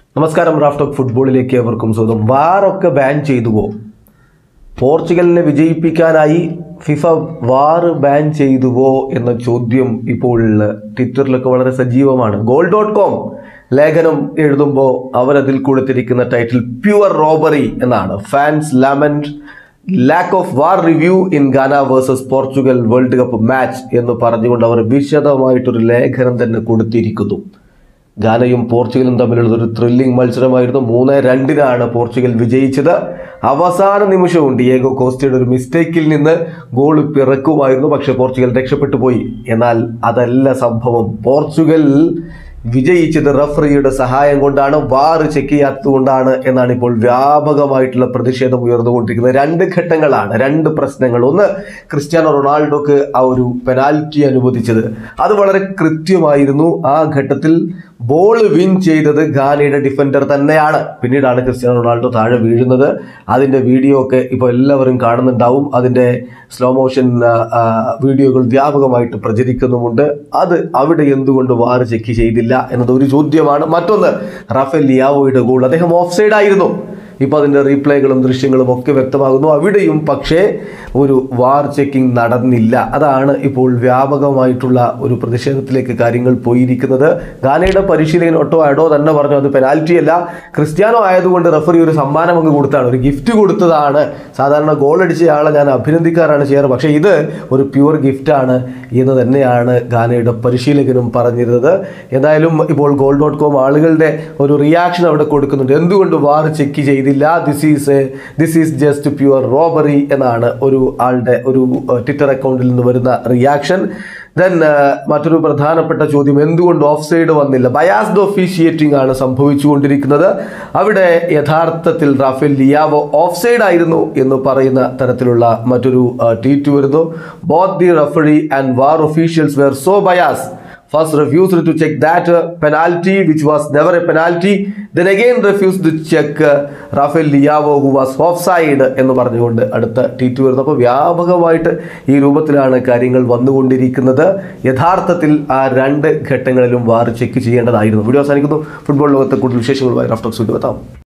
നമസ്കാരം റാഫ്റ്റോക്ക് ഫുട്ബോളിലേക്ക് ഏവർക്കും സ്വാഗതം വാറൊക്കെ ബാൻ ചെയ്തുവോ പോർച്ചുഗലിനെ വിജയിപ്പിക്കാനായി ഫിഫ വാർ ബാൻ ചെയ്തുവോ എന്ന ചോദ്യം ഇപ്പോൾ ട്വിറ്ററിലൊക്കെ വളരെ സജീവമാണ് ഗോൾ ഡോട്ട് കോം ലേഖനം എഴുതുമ്പോൾ അവരതിൽ കൊടുത്തിരിക്കുന്ന ടൈറ്റിൽ പ്യുവർ റോബറി എന്നാണ് ഫാൻസ് ലാമൻഡ് lack of VAR review in Ghana versus Portugal World Cup match എന്ന് പറഞ്ഞുകൊണ്ട് അവർ വിശദമായിട്ടൊരു ലേഖനം തന്നെ കൊടുത്തിരിക്കുന്നു ഗാനയും പോർച്ചുഗലും തമ്മിലുള്ള ഒരു ത്രില്ലിംഗ് മത്സരമായിരുന്നു മൂന്ന് രണ്ടിനാണ് പോർച്ചുഗൽ വിജയിച്ചത് അവസാന നിമിഷവും ഡിയേഗോ കോസ്റ്റയുടെ ഒരു മിസ്റ്റേക്കിൽ നിന്ന് ഗോൾ പിറക്കുമായിരുന്നു പക്ഷേ പോർച്ചുഗൽ രക്ഷപ്പെട്ടു പോയി എന്നാൽ അതല്ല സംഭവം പോർച്ചുഗൽ വിജയിച്ചത് റഫറിയുടെ സഹായം കൊണ്ടാണ് വാർ ചെക്ക് ചെയ്യാത്തതുകൊണ്ടാണ് എന്നാണ് ഇപ്പോൾ വ്യാപകമായിട്ടുള്ള പ്രതിഷേധം ഉയർന്നുകൊണ്ടിരിക്കുന്നത് രണ്ട് ഘട്ടങ്ങളാണ് രണ്ട് പ്രശ്നങ്ങൾ ഒന്ന് ക്രിസ്ത്യാനോ റൊണാൾഡോക്ക് ആ ഒരു പെനാൽറ്റി അനുവദിച്ചത് അത് വളരെ കൃത്യമായിരുന്നു ആ ഘട്ടത്തിൽ ബോൾ വിൻ ചെയ്തത് ഗാനയുടെ ഡിഫൻഡർ തന്നെയാണ് പിന്നീടാണ് ക്രിസ്ത്യാനോ റൊണാൾഡോ താഴെ വീഴുന്നത് അതിൻ്റെ വീഡിയോ ഒക്കെ ഇപ്പോൾ എല്ലാവരും കാണുന്നുണ്ടാവും അതിൻ്റെ സ്ലോ മോഷൻ വീഡിയോകൾ വ്യാപകമായിട്ട് പ്രചരിക്കുന്നുമുണ്ട് അത് അവിടെ എന്തുകൊണ്ട് വാർ ചെക്ക് ചെയ്തില്ല എന്നത് ഒരു ചോദ്യമാണ് മറ്റൊന്ന് റാഫേൽ ലിയാവോയുടെ ഗോൾ അദ്ദേഹം ഓഫ് സൈഡ് ആയിരുന്നു ഇപ്പോൾ അതിൻ്റെ റീപ്ലേകളും ദൃശ്യങ്ങളും ഒക്കെ വ്യക്തമാകുന്നു അവിടെയും പക്ഷേ ഒരു വാർ ചെക്കിംഗ് നടന്നില്ല അതാണ് ഇപ്പോൾ വ്യാപകമായിട്ടുള്ള ഒരു പ്രതിഷേധത്തിലേക്ക് കാര്യങ്ങൾ പോയിരിക്കുന്നത് ഗാനയുടെ പരിശീലകൻ ഒട്ടോ അഡോ തന്നെ പറഞ്ഞു അത് പെനാൽറ്റി അല്ല ക്രിസ്ത്യാനോ ആയതുകൊണ്ട് റഫറി ഒരു സമ്മാനം അങ്ങ് കൊടുത്താണ് ഒരു ഗിഫ്റ്റ് കൊടുത്തതാണ് സാധാരണ ഗോൾ അടിച്ച ആളെ ഞാൻ അഭിനന്ദിക്കാറാണ് ചെയ്യാറ് പക്ഷേ ഇത് ഒരു പ്യുവർ ഗിഫ്റ്റാണ് എന്ന് തന്നെയാണ് ഗാനയുടെ പരിശീലകനും പറഞ്ഞിരുന്നത് എന്തായാലും ഇപ്പോൾ ഗോൾ ഡോട്ട് കോം ആളുകളുടെ ഒരു റിയാക്ഷൻ അവിടെ കൊടുക്കുന്നുണ്ട് എന്തുകൊണ്ട് വാർ ചെക്ക് ചെയ്തില്ല this is this is just pure robbery എന്നാണ് ഒരു ആളുടെ ഒരു ട്വിറ്റർ അക്കൗണ്ടിൽ നിന്ന് വരുന്ന റിയാക്ഷൻ ദെൻ മറ്റൊരു പ്രധാനപ്പെട്ട ചോദ്യം എന്തുകൊണ്ട് ഓഫ് സൈഡ് വന്നില്ല ബയാസ്ഡ് ഒഫീഷിയേറ്റിംഗ് ആണ് സംഭവിച്ചുകൊണ്ടിരിക്കുന്നത് അവിടെ യഥാർത്ഥത്തിൽ റാഫേൽ ലിയാവോ ഓഫ് സൈഡ് ആയിരുന്നു എന്ന് പറയുന്ന തരത്തിലുള്ള മറ്റൊരു ട്വീറ്റ് വരുന്നു both the referee and VAR officials were so bias first refused to check that uh, penalty which was never a penalty then again refused to check uh, Rafael Leao who was offside എന്ന് പറഞ്ഞുകൊണ്ട് അടുത്ത tweet വരുന്നു അപ്പോൾ വ്യാപകമായിട്ട് ഈ രൂപത്തിലാണ് കാര്യങ്ങൾ വന്നുകൊണ്ടിരിക്കുന്നത് യഥാർത്ഥത്തിൽ ആ രണ്ട് ഘട്ടങ്ങളിലും വാർ ചെക്ക് ചെയ്യേണ്ടതായിരുന്നു വീഡിയോ അവസാനിക്കുന്നു ഫുട്ബോൾ ലോകത്തെ കൂടുതൽ വിശേഷങ്ങളുമായി റാഫ്റ്റോക്സ് വീണ്ടും എത്താം